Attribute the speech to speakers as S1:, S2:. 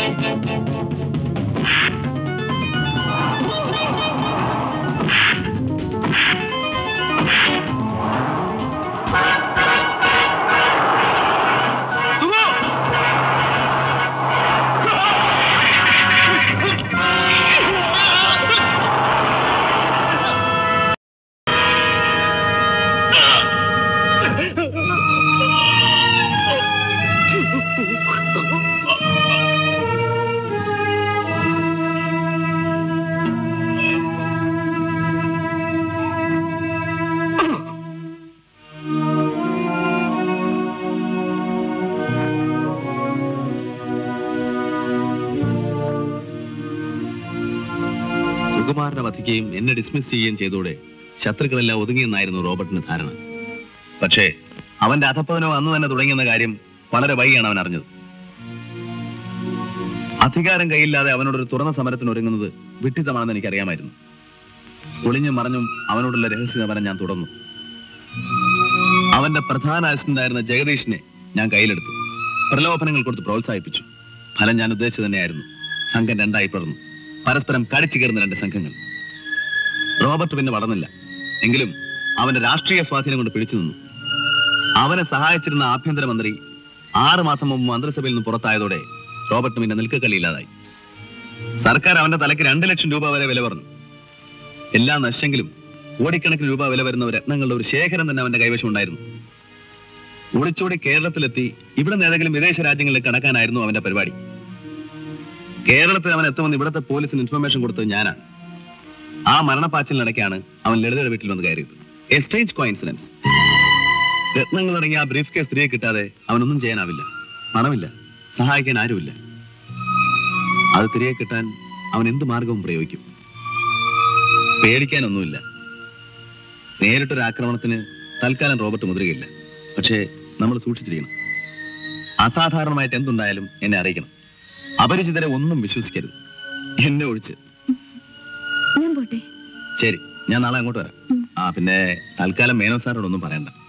S1: സുകുമാരനെ വധിക്കുകയും എന്നെ ഡിസ്മിസ് ചെയ്യുകയും ചെയ്തോടെ ശത്രുക്കളെല്ലാം ഒതുങ്ങിയെന്നായിരുന്നു റോബർട്ടിന് ധാരണ പക്ഷേ അവന്റെ അധപ്പതനോ അന്ന് തന്നെ തുടങ്ങിയെന്ന കാര്യം വളരെ വൈകിയാണ് അവൻ അറിഞ്ഞത് അധികാരം കയ്യില്ലാതെ അവനോടൊരു തുറന്ന സമരത്തിന് ഒരുങ്ങുന്നത് വിട്ടിത്തമാണെന്ന് എനിക്കറിയാമായിരുന്നു ഒളിഞ്ഞും മറഞ്ഞും അവനോടുള്ള രഹസ്യ സമരം ഞാൻ തുടർന്നു അവന്റെ പ്രധാന അസിസ്റ്റന്റായിരുന്ന ജഗദീഷിനെ ഞാൻ കയ്യിലെടുത്തു പ്രലോഭനങ്ങൾ കൊടുത്ത് പ്രോത്സാഹിപ്പിച്ചു ഫലം ഞാൻ ഉദ്ദേശിച്ചു തന്നെയായിരുന്നു സംഘം രണ്ടായി പിറന്നു പരസ്പരം കടിച്ചു കയറുന്ന രണ്ട് സംഘങ്ങൾ റോബർട്ട് പിന്നെ വളർന്നില്ല എങ്കിലും അവന്റെ രാഷ്ട്രീയ സ്വാധീനം കൊണ്ട് പിടിച്ചു നിന്നു അവനെ സഹായിച്ചിരുന്ന ആഭ്യന്തരമന്ത്രി ആറ് മാസം മുമ്പ് മന്ത്രിസഭയിൽ നിന്ന് പുറത്തായതോടെ റോബർട്ട് പിന്നെ നിൽക്കക്കളിയില്ലാതായി സർക്കാർ അവന്റെ തലയ്ക്ക് രണ്ട് ലക്ഷം രൂപ വരെ വില പറഞ്ഞു എല്ലാം നശിച്ചെങ്കിലും കോടിക്കണക്കിന് രൂപ വില വരുന്ന ഒരു രത്നങ്ങളുടെ ഒരു ശേഖരം തന്നെ അവന്റെ കൈവശം ഉണ്ടായിരുന്നു ഒളിച്ചോടി കേരളത്തിലെത്തി ഇവിടെ നിന്ന് ഏതെങ്കിലും വിദേശ രാജ്യങ്ങളിൽ കടക്കാനായിരുന്നു അവന്റെ പരിപാടി കേരളത്തിൽ അവൻ എത്തുമെന്ന് ഇവിടുത്തെ പോലീസിന് ഇൻഫർമേഷൻ കൊടുത്തത് ഞാനാണ് ആ മരണപ്പാച്ചിലിനിടയ്ക്കാണ് അവൻ ലളിതയുടെ വീട്ടിൽ വന്ന് കയറിയത് എ സ്ട്രേഞ്ച് കോയിൻസിഡൻസ് രത്നങ്ങൾ അടങ്ങിയ ആ ബ്രീഫ് കേസ് തിരികെ കിട്ടാതെ അവനൊന്നും ചെയ്യാനാവില്ല പണമില്ല സഹായിക്കാൻ ആരുമില്ല അത് തിരികെ കിട്ടാൻ അവൻ എന്ത് മാർഗവും പ്രയോഗിക്കും പേടിക്കാനൊന്നുമില്ല നേരിട്ടൊരു ആക്രമണത്തിന് തൽക്കാലം റോബർട്ട് മുതിരുകയില്ല പക്ഷേ നമ്മൾ സൂക്ഷിച്ചിരിക്കണം അസാധാരണമായിട്ട് എന്തുണ്ടായാലും എന്നെ അറിയിക്കണം അപരിചിതരെ ഒന്നും വിശ്വസിക്കരുത് എന്നെ ഒഴിച്ച്
S2: ഞാൻ പോട്ടെ
S1: ശരി ഞാൻ നാളെ അങ്ങോട്ട് വരാം
S2: ഉം.
S1: ആ പിന്നെ തൽക്കാലം മേനോ സാറിനോടൊന്നും പറയണ്ട